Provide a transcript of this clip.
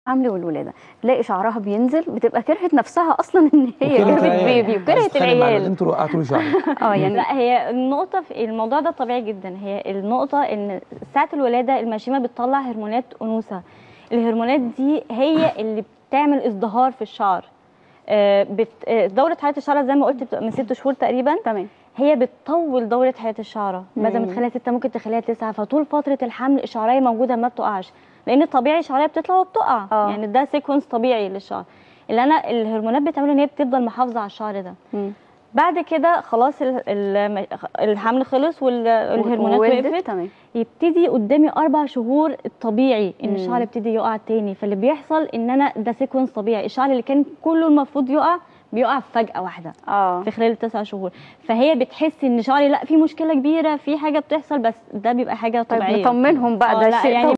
الحمل والولاده تلاقي شعرها بينزل بتبقى كرهت نفسها اصلا ان هي وكرهت جابت العيال. بيبي عايز وكرهت تتخانق مع الولاد، العيال انتوا وقعتوا لي شعري اه يعني لا هي النقطة في الموضوع ده طبيعي جدا هي النقطة ان ساعة الولادة المشيمة بتطلع هرمونات أنوثة الهرمونات دي هي اللي بتعمل ازدهار في الشعر آه، بت... آه، دورة حياة الشعر زي ما قلت بتبقى من ست شهور تقريبا تمام هي بتطول دورة حياة الشعرة بدل ما مم. تخليها ستة ممكن تخليها تسعة فطول فترة الحمل الشعرية موجودة ما بتقعش لأن طبيعي الشعرية بتطلع وبتقع آه. يعني ده سيكونس طبيعي للشعر اللي أنا الهرمونات بتعمله إن هي بتفضل محافظة على الشعر ده مم. بعد كده خلاص ال- ال- الحمل خلص والهرمونات وولدت، وقفت تمام يبتدي قدامي اربع شهور الطبيعي ان مم. الشعر يبتدي يقع تاني فاللي بيحصل ان انا ده سيكونس طبيعي الشعر اللي كان كله المفروض يقع بيقع فجاه واحده اه في خلال التسع شهور فهي بتحس ان شعري لا في مشكله كبيره في حاجه بتحصل بس ده بيبقى حاجه طيب طبيعيه نطمنهم بقى آه، ده لا، شيء يعني